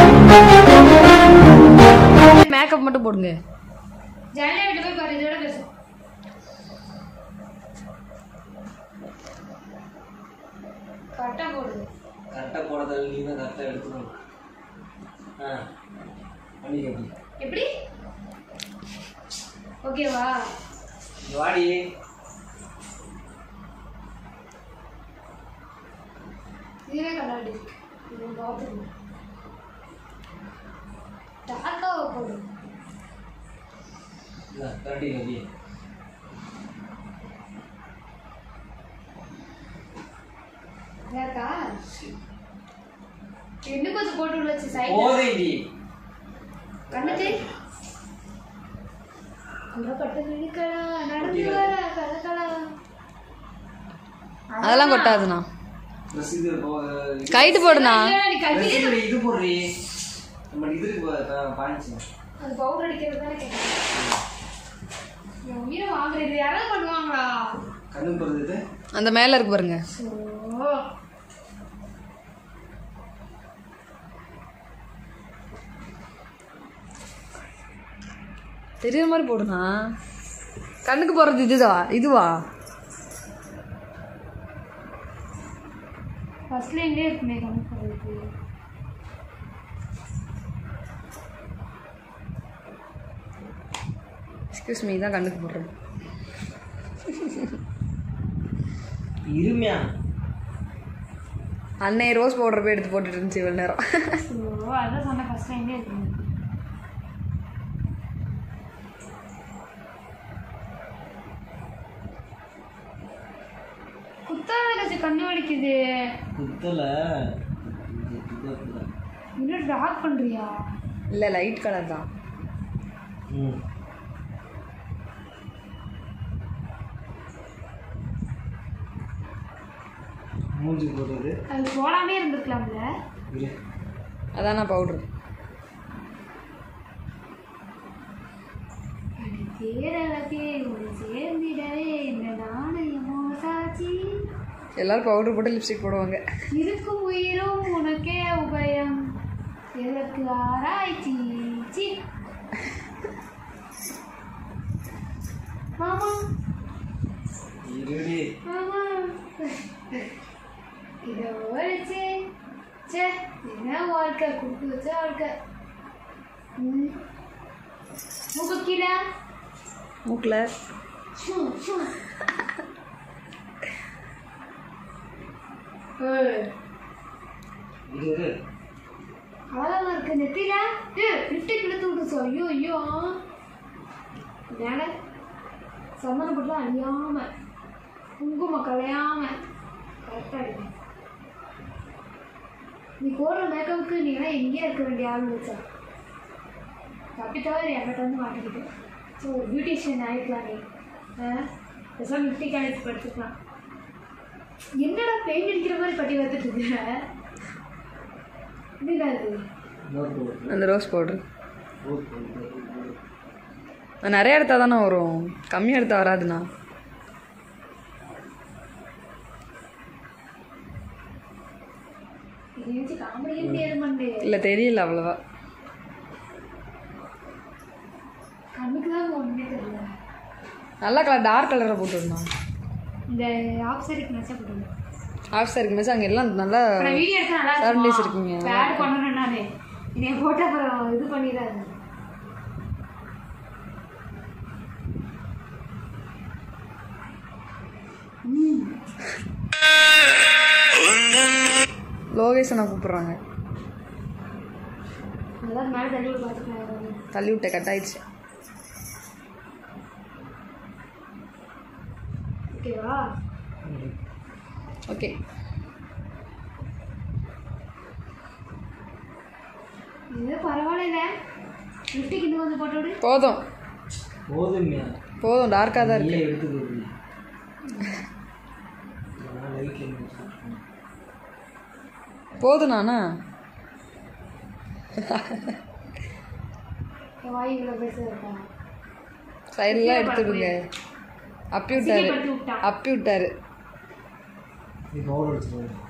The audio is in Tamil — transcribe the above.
மேக்கப் மட்டும் போடுங்க ஜனனி வீட்டு போய் பாரு இதோட பேசு கரெக்டா போடுது கரெக்டாக போடுறதில்ல நீ தான் கரெக்டாக எடுக்கணும் ஆ பண்ணி கட்டி எப்படி ஓகேவா இங்க வாடி இதுவே கண்ணாடி இது பார்த்துக்கணும் டார்க்காக போடு இல்லை கரண்டி கட்டி ஏக்கா இன்னும் கொஞ்சம் போட்டு உள்ள வச்சு சைடு போதைடி கண்ணுச்சு அந்த பட்டு நினைக்கடா நடந்து வர கலக்கடா அதெல்லாம் கொட்டாதுண்ணா ட்ரெஸ் இது போ- கைட்டு போடுண்ணா நீ கட்டி dress இது இது போடுறி நம்ம இதுக்கு பாயிண்ட்ஸ் அது பவுடர் அடிக்கிறது தானே கேட்டேன் என் உயிரை வாங்குறது யாராவது பண்ணுவாங்களா கண்ணு போடுறது இது அந்த மேல இருக்கு பாருங்க ஓ தெரியுற மாதிரி போடுண்ணா கண்ணுக்கு போடுறது இதுதா இதுவா ஃபர்ஸ்ட்ல எங்கே இருக்குமே கம்மி பண்ணுறது எக்ஸ்கியூஸ் மீ தான் கண்ணுக்கு போடுறது இருமையா அன்னை ரோஸ் பவுடர் போய் எடுத்து போட்டுட்டு இருந்துச்சு இவ்வளோ நேரம் ஓ அதான் சொன்னேன் ஃபர்ஸ்ட் எங்கே இருக்குமே குத்தாத கட்சி கண்ணு வலிக்குது குத்தல இன்னும் டார்க் பண்றியா இல்லை லைட் கலர் தான் ம் மூஞ்சி போடுறது அது போடாமே இருந்திருக்கலாம்ல இரு அதானா பவுடர் தேரழகே ஒரு சேர்ந்திடவே இந்த நாணயமோ சாட்சி எல்லாரும் பவுடர் போட்டு லிப்ஸ்டிக் போடுவாங்க இருக்கும் உயிரும் உனக்கே உபயம் எதற்கு ஆராய்ச்சி சி. மாமா இருடி மாமா இதை ஓடிச்சு சே என்ன வாழ்க்கை கொடுத்து வச்ச வாழ்க்கை ம். மூக்கு கீழே மூக்கில் ஷூ, ஷூ. ஏய், இரு இரு அழகா இருக்கு நெத்தியில லிப்டிக் இழுத்து விட்டுச்சு ஐயோ ஐயோ மேல சந்தன போட்டுலாம் அழியாம குங்குமம் கலையாம கரெக்டா இருக்கு நீ போடுற மேக்கப்புக்கு நீ எல்லாம் எங்கேயே இருக்க வேண்டிய ஆள் வச்சா தப்பி தவிர என்கிட்ட வந்து மாட்டிக்கிட்டு ஸோ ஒரு பியூட்டிஷியன் ஆகிக்கலாம் நீ பேசாம லிப்டிக் அழைச்சி படுத்துக்கலாம் என்னடா பெயிண்ட் அடிக்கிற மாதிரி பட்டி வந்துட்டு இருக்க என்னடா இது நோட் போடு அந்த ரோஸ் பவுடர் நோட் போடு நான் நிறைய எடுத்தா தானே வரும் கம்மியாக எடுத்தா வராதுண்ணா இது வச்சு காமெடியே முடியாது மண்டு இல்லை தெரியல அவ்வளோவா கண்ணுக்கு தான் ஒன்றுமே தெரியல நல்லா கலர் டார்க் கலரில் போட்டுருந்தான் இந்த ஆஃப் சாரிக்கு நச்சா போட்டுருங்க ஆஃப் சாருக்கு மேட்ச் அங்கே எல்லாம் நல்லா நான் வீடியோ எடுத்தா நல்லா Saturdays இருக்கீங்க. பேட் பண்ணணும் நானு என்னைய போட்டு அப்புறம் இது பண்ணிடாது லோகேஷனை கூப்பிட்றாங்க நல்லா மேலே தள்ளி விட்டு பார்த்துக்கலாம் தள்ளி விட்ட கட் ஆயிடுச்சு ஓகேவா ஓகே இது பரவாயில்ல லிப்டிக் இன்னும் கொஞ்சம் போட்டு விடு போதும் போதுமையா போதும் டார்க்காக தான் இருக்கு நீயே எடுத்து கொடுக்குறீங்க நான் லைட்ல போதும் நானா என் வாய் இவ்வளோ பெருசாக இருக்கா சைடெல்லாம் எடுத்துடுங்க அப்பி விட்டாரு சிரிப்படுத்தி விட்டான் அப்பி விட்டாரு நீ பவுடர் அடிச்சிருவாங்க